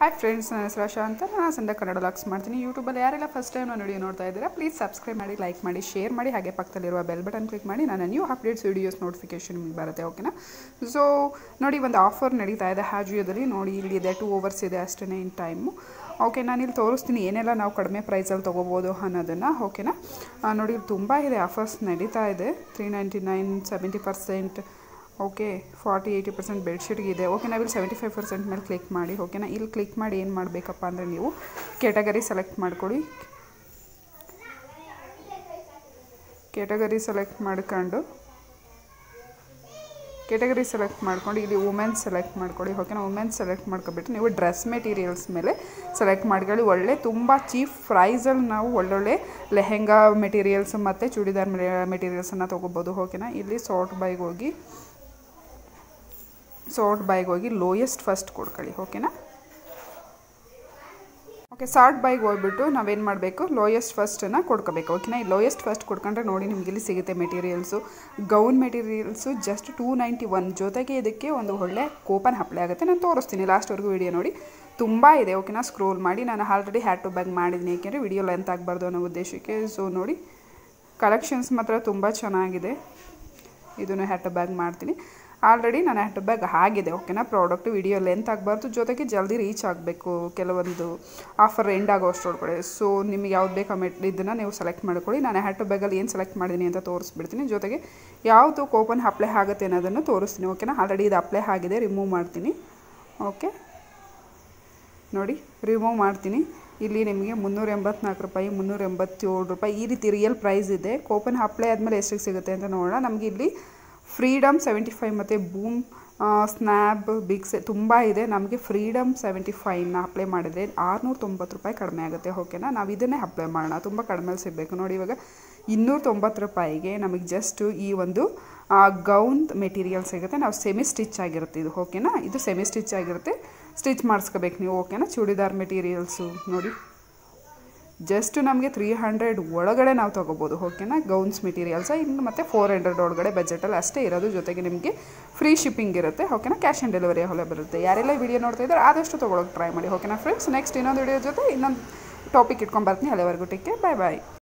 hi friends ನನ್ನ ಹೆಸರು ಆಶಾ ಅಂತ ನಾನು ಸಂಡೆ ಕನ್ನಡ ಲಾಕ್ಸ್ ಮಾಡ್ತೀನಿ ಯೂಟ್ಯೂಬಲ್ಲಿ ಯಾರೆಲ್ಲ ಫಸ್ಟ್ ಟೈಮ್ ನಾನು ವಿಡಿಯೋ ನೋಡ್ತಾ ಇದ್ದೀರಾ ಪ್ಲೀಸ್ ಸಬ್ಸ್ಕ್ರೈಬ್ ಮಾಡಿ ಲೈಕ್ ಮಾಡಿ ಶೇರ್ ಮಾಡಿ ಹಾಗೆ ಪಕ್ಕದಲ್ಲಿರುವ ಬೆಲ್ ಬಟನ್ ಕ್ಲಿಕ್ ಮಾಡಿ ನನ್ನ ನ್ಯೂ ಅಪ್ಡೇಟ್ಸ್ ವೀಡಿಯೋಸ್ ನೋಟಿಫಿಕೇಶನ್ ನಿಮಗೆ ಬರುತ್ತೆ ಓಕೆನಾ ಸೊ ನೋಡಿ ಒಂದು ಆಫರ್ ನಡೀತಾ ಇದೆ ಹ್ಯಾಜಿಯೋದಲ್ಲಿ ನೋಡಿ ಇಲ್ಲಿ ಇದೆ ಟೂ ಓವರ್ಸ್ ಇದೆ ಅಷ್ಟೇ ಇನ್ ಟೈಮು ಓಕೆ ನಾನು ಇಲ್ಲಿ ತೋರಿಸ್ತೀನಿ ಏನೆಲ್ಲ ನಾವು ಕಡಿಮೆ ಪ್ರೈಸಲ್ಲಿ ತೊಗೋಬೋದು ಅನ್ನೋದನ್ನು ಓಕೆನಾ ಆ, ನೋಡಿ ಇಲ್ಲಿ ತುಂಬ ಇದೆ ಆಫರ್ಸ್ ನಡೀತಾ ಇದೆ three ninety nine seventy percent okay forty eighty percent ಬೆಡ್ಶೀಟ್ಗೆ ಇದೆ ಓಕೆ ನಾವಿಲ್ಲಿ ಸೆವೆಂಟಿ ಫೈವ್ ಪರ್ಸೆಂಟ್ ಮೇಲೆ ಕ್ಲಿಕ್ ಮಾಡಿ ಓಕೆನಾ ಇಲ್ಲಿ ಕ್ಲಿಕ್ ಮಾಡಿ ಏನು ಮಾಡಬೇಕಪ್ಪ ಅಂದರೆ ನೀವು ಕೆಟಗರಿ ಸೆಲೆಕ್ಟ್ ಮಾಡ್ಕೊಳ್ಳಿ ಕೆಟಗರಿ ಸೆಲೆಕ್ಟ್ ಮಾಡ್ಕೊಂಡು ಕೆಟಗರಿ ಸೆಲೆಕ್ಟ್ ಮಾಡ್ಕೊಂಡು ಇಲ್ಲಿ ವುಮೆನ್ಸ್ ಸೆಲೆಕ್ಟ್ ಮಾಡ್ಕೊಳ್ಳಿ ಓಕೆನಾ ವುಮೆನ್ಸ್ ಸೆಲೆಕ್ಟ್ ಮಾಡ್ಕೊಬಿಟ್ಟು ನೀವು ಡ್ರೆಸ್ ಮೆಟೀರಿಯಲ್ಸ್ ಮೇಲೆ ಸೆಲೆಕ್ಟ್ ಮಾಡ್ಕೊಳ್ಳಿ ಒಳ್ಳೆ ತುಂಬ ಚೀಪ್ ಪ್ರೈಸಲ್ಲಿ ನಾವು ಒಳ್ಳೊಳ್ಳೆ ಲೆಹೆಂಗಾ ಮೆಟೀರಿಯಲ್ಸ್ ಮತ್ತು ಚೂಡಿದಾರ್ ಮೆಟೀರಿಯಲ್ಸನ್ನು ತೊಗೋಬೋದು ಓಕೆನಾ ಇಲ್ಲಿ ಸಾರ್ಟ್ ಬೈಗೆ ಹೋಗಿ ಸಾರ್ಟ್ ಬೈಗೆ ಹೋಗಿ ಲೋಯೆಸ್ಟ್ ಫಸ್ಟ್ ಕೊಡ್ಕೊಳ್ಳಿ ಓಕೆನಾ ಓಕೆ ಸಾರ್ಟ್ ಬೈಗೆ ಹೋಗ್ಬಿಟ್ಟು ನಾವೇನು ಮಾಡಬೇಕು ಲೋಯೆಸ್ಟ್ ಫಸ್ಟನ್ನು ಕೊಡ್ಕೋಬೇಕು ಓಕೆನಾ ಈ ಲೋಯೆಸ್ಟ್ ಫಸ್ಟ್ ಕೊಡ್ಕೊಂಡ್ರೆ ನೋಡಿ ನಿಮ್ಗೆ ಇಲ್ಲಿ ಸಿಗುತ್ತೆ materials gown materials just two ninety one ಜೊತೆಗೆ ಇದಕ್ಕೆ ಒಂದು ಒಳ್ಳೆ ಕೂಪನ್ ಅಪ್ಲೈ ಆಗುತ್ತೆ ನಾನು ತೋರಿಸ್ತೀನಿ ಲಾಸ್ಟ್ವರೆಗೂ ವಿಡಿಯೋ ನೋಡಿ ತುಂಬ ಇದೆ ಓಕೆನಾ ಸ್ಕ್ರೋಲ್ ಮಾಡಿ ನಾನು ಆಲ್ರೆಡಿ ಹ್ಯಾಡ್ ಟು ಬ್ಯಾಗ್ ಮಾಡಿದ್ದೀನಿ ಏಕೆಂದರೆ ವಿಡಿಯೋ ಲೆಂತ್ ಆಗಬಾರ್ದು ಅನ್ನೋ ಉದ್ದೇಶಕ್ಕೆ ಸೊ ನೋಡಿ ಕಲೆಕ್ಷನ್ಸ್ ಮಾತ್ರ ತುಂಬ ಚೆನ್ನಾಗಿದೆ ಇದನ್ನು ಹ್ಯಾಡ್ ಟು ಬ್ಯಾಗ್ ಮಾಡ್ತೀನಿ ಆಲ್ರೆಡಿ ನಾನು ಹ್ಯಾಡ್ ಟು ಬ್ಯಾಗ್ ಆಗಿದೆ ಓಕೆನಾ ಪ್ರಾಡಕ್ಟ್ ವಿಡಿಯೋ ಲೆಂತ್ ಆಗಬಾರ್ದು ಜೊತೆಗೆ ಜಲ್ದಿ ರೀಚ್ ಆಗಬೇಕು ಕೆಲವೊಂದು ಆಫರ್ ಎಂಡ್ ಆಗೋ ಅಷ್ಟೊಳಗಡೆ ಸೊ ನಿಮಗೆ ಯಾವ್ದು ಬೇಕು ಮೆಟ್ ಇದನ್ನು ನೀವು ಸೆಲೆಕ್ಟ್ ಮಾಡ್ಕೊಳ್ಳಿ ನಾನು ಹ್ಯಾಡ್ ಟು ಬ್ಯಾಗಲ್ಲಿ ಏನು ಸೆಲೆಕ್ಟ್ ಮಾಡಿದ್ದೀನಿ ಅಂತ ತೋರಿಸ್ಬಿಡ್ತೀನಿ ಜೊತೆಗೆ ಯಾವುದು ಕೂಪನ್ ಅಪ್ಲೈ ಆಗುತ್ತೆ ಅನ್ನೋದನ್ನು ತೋರಿಸ್ತೀನಿ ಓಕೆನಾ ಆಲ್ರೆಡಿ ಇದು ಅಪ್ಲೈ ಆಗಿದೆ ರಿಮೂವ್ ಮಾಡ್ತೀನಿ ಓಕೆ ನೋಡಿ ರಿಮೂವ್ ಮಾಡ್ತೀನಿ ಇಲ್ಲಿ ನಿಮಗೆ ಮುನ್ನೂರ ಎಂಬತ್ನಾಲ್ಕು ರೂಪಾಯಿ ಮುನ್ನೂರ ಎಂಬತ್ತೇಳು ರೂಪಾಯಿ ಈ ರೀತಿ ರಿಯಲ್ ಪ್ರೈಸ್ ಇದೆ ಕೂಪನ್ ಅಪ್ಲೈ ಆದಮೇಲೆ ಎಷ್ಟಿಗೆ ಸಿಗುತ್ತೆ ಅಂತ ನೋಡೋಣ ನಮಗೆ ಇಲ್ಲಿ ಫ್ರೀಡಮ್ ಸೆವೆಂಟಿ ಫೈವ್ ಮತ್ತು ಬೂಮ್ ಸ್ನ್ಯಾಪ್ ಬಿಗ್ಸ್ ತುಂಬ ಇದೆ ನಮಗೆ ಫ್ರೀಡಮ್ ಸೆವೆಂಟಿ ಫೈವ್ನ ಅಪ್ಲೈ ಮಾಡಿದರೆ ಆರುನೂರ ತೊಂಬತ್ತು ರೂಪಾಯಿ ಕಡಿಮೆ ಆಗುತ್ತೆ ಓಕೆನಾ ನಾವು ಇದನ್ನೇ ಅಪ್ಲೈ ಮಾಡೋಣ ತುಂಬ ಕಡಿಮೆ ಸಿಗಬೇಕು ನೋಡಿ ಇವಾಗ ಇನ್ನೂರ ತೊಂಬತ್ತು ರೂಪಾಯಿಗೆ ನಮಗೆ ಜಸ್ಟು ಈ ಒಂದು ಗೌನ್ ಮೆಟೀರಿಯಲ್ ಸಿಗುತ್ತೆ ನಾವು ಸೆಮಿ ಸ್ಟಿಚ್ ಆಗಿರುತ್ತೆ ಇದು ಓಕೆನಾ ಇದು ಸೆಮಿ ಸ್ಟಿಚ್ ಆಗಿರುತ್ತೆ ಸ್ಟಿಚ್ ಮಾಡಿಸ್ಕೋಬೇಕು ನೀವು ಓಕೆನಾ ಚೂಡಿದಾರ್ ಮೆಟೀರಿಯಲ್ಸು ನೋಡಿ ಜಸ್ಟ್ ನಮಗೆ ತ್ರೀ ಹಂಡ್ರೆಡ್ ಒಳಗಡೆ ನಾವು ತೊಗೋಬೋದು ಓಕೆನಾ ಗೌನ್ಸ್ ಮೆಟೀರಿಯಲ್ಸ ಇನ್ನು ಮತ್ತು ಫೋರ್ ಹಂಡ್ರೆಡ್ ಒಳಗಡೆ ಬಜೆಟಲ್ಲಿ ಅಷ್ಟೇ ಇರೋದು ಜೊತೆಗೆ ನಿಮಗೆ ಫ್ರೀ ಶಿಪ್ಪಿಂಗ್ ಇರುತ್ತೆ ಓಕೆನಾ ಕ್ಯಾಶ್ ಆನ್ ಡೆಲಿವರಿ ಹೊಲ ಬರುತ್ತೆ ಯಾರೆಲ್ಲ ವಿಡಿಯೋ ನೋಡ್ತಾ ಇದ್ದಾರೆ ಆದಷ್ಟು ತೊಗೊಳಕ್ಕೆ ಟ್ರೈ ಮಾಡಿ ಓಕೆನಾ ಫ್ರೆಂಡ್ಸ್ ನೆಕ್ಸ್ಟ್ ಇನ್ನೊಂದು ವಿಡಿಯೋ ಜೊತೆ ಇನ್ನೊಂದು ಟಾಪಿಕ್ ಇಟ್ಕೊಂಡು ಬರ್ತೀನಿ ಅಲ್ಲಿವರೆಗೂ ಟೇಕ್ ಬಾಯ್ ಬಾಯ್